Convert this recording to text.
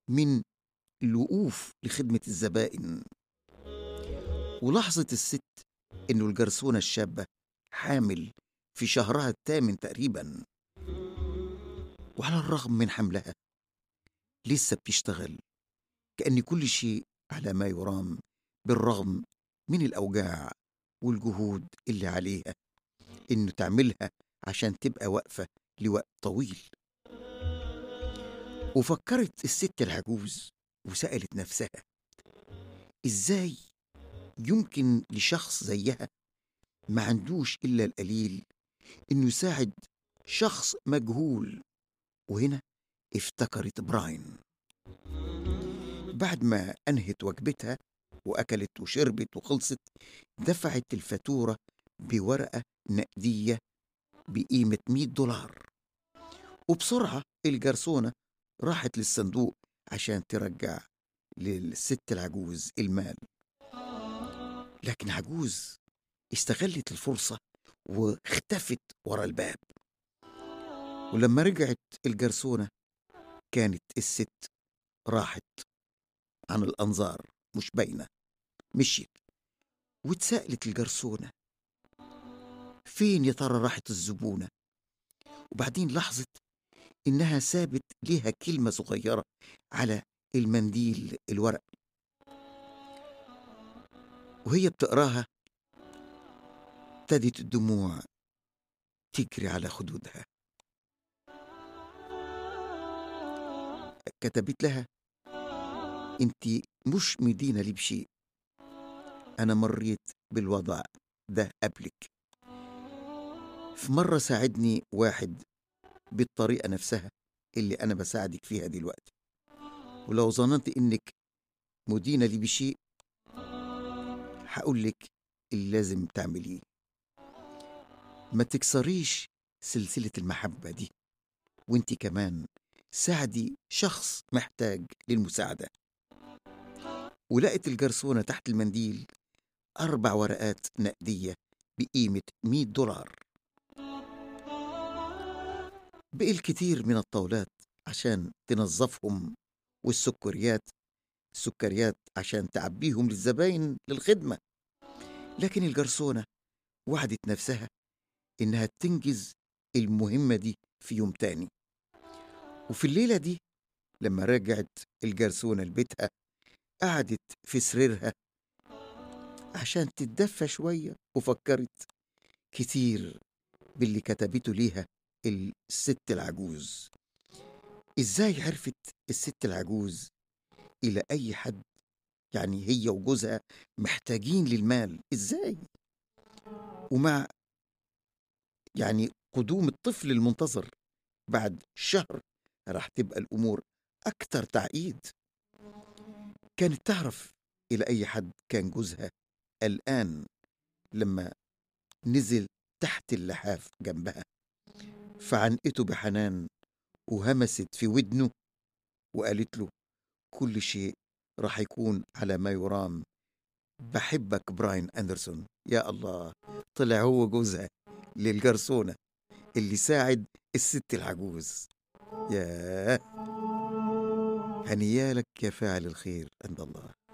من الوقوف لخدمة الزبائن ولاحظت الست إنه الجرسونة الشابة حامل في شهرها الثامن تقريبا وعلى الرغم من حملها لسه بتشتغل كأن كل شيء على ما يرام بالرغم من الأوجاع والجهود اللي عليها إنه تعملها عشان تبقى واقفة لوقت طويل وفكرت الست العجوز وسألت نفسها إزاي يمكن لشخص زيها ما عندوش إلا القليل إنه يساعد شخص مجهول وهنا افتكرت براين بعد ما أنهت وجبتها وأكلت وشربت وخلصت دفعت الفاتورة بورقة نقدية بقيمة 100 دولار وبسرعة الجرسونة راحت للصندوق عشان ترجع للست العجوز المال لكن عجوز استغلت الفرصة واختفت ورا الباب ولما رجعت الجرسونة كانت الست راحت عن الأنظار مش باينة مشيت واتسألت الجرسونة فين يا ترى راحت الزبونة وبعدين لاحظت إنها سابت ليها كلمة صغيرة على المنديل الورق وهي بتقراها ابتدت الدموع تجري على خدودها كتبت لها انت مش مدينة لي بشيء انا مريت بالوضع ده قبلك في مرة ساعدني واحد بالطريقة نفسها اللي أنا بساعدك فيها دلوقتي ولو ظننت إنك مدينة لي بشيء هقول لك اللي لازم تعمليه ما تكسريش سلسلة المحبة دي وانت كمان ساعدي شخص محتاج للمساعدة ولقت الجرسونة تحت المنديل أربع ورقات نقدية بقيمة 100 دولار بقي الكثير من الطاولات عشان تنظفهم والسكريات السكريات عشان تعبيهم للزباين للخدمة لكن الجرسونة وعدت نفسها إنها تنجز المهمة دي في يوم تاني وفي الليلة دي لما رجعت الجرسونة لبيتها قعدت في سريرها عشان تتدفى شوية وفكرت كتير باللي كتبته ليها الست العجوز ازاي عرفت الست العجوز الى اي حد يعني هي وجوزها محتاجين للمال ازاي ومع يعني قدوم الطفل المنتظر بعد شهر راح تبقى الامور اكثر تعقيد كانت تعرف الى اي حد كان جوزها الان لما نزل تحت اللحاف جنبها فعنقته بحنان وهمست في ودنه وقالت له كل شيء راح يكون على ما يرام بحبك براين أندرسون يا الله طلع هو جوزها للجرسونة اللي ساعد الست العجوز يا هنيالك يا فاعل الخير عند الله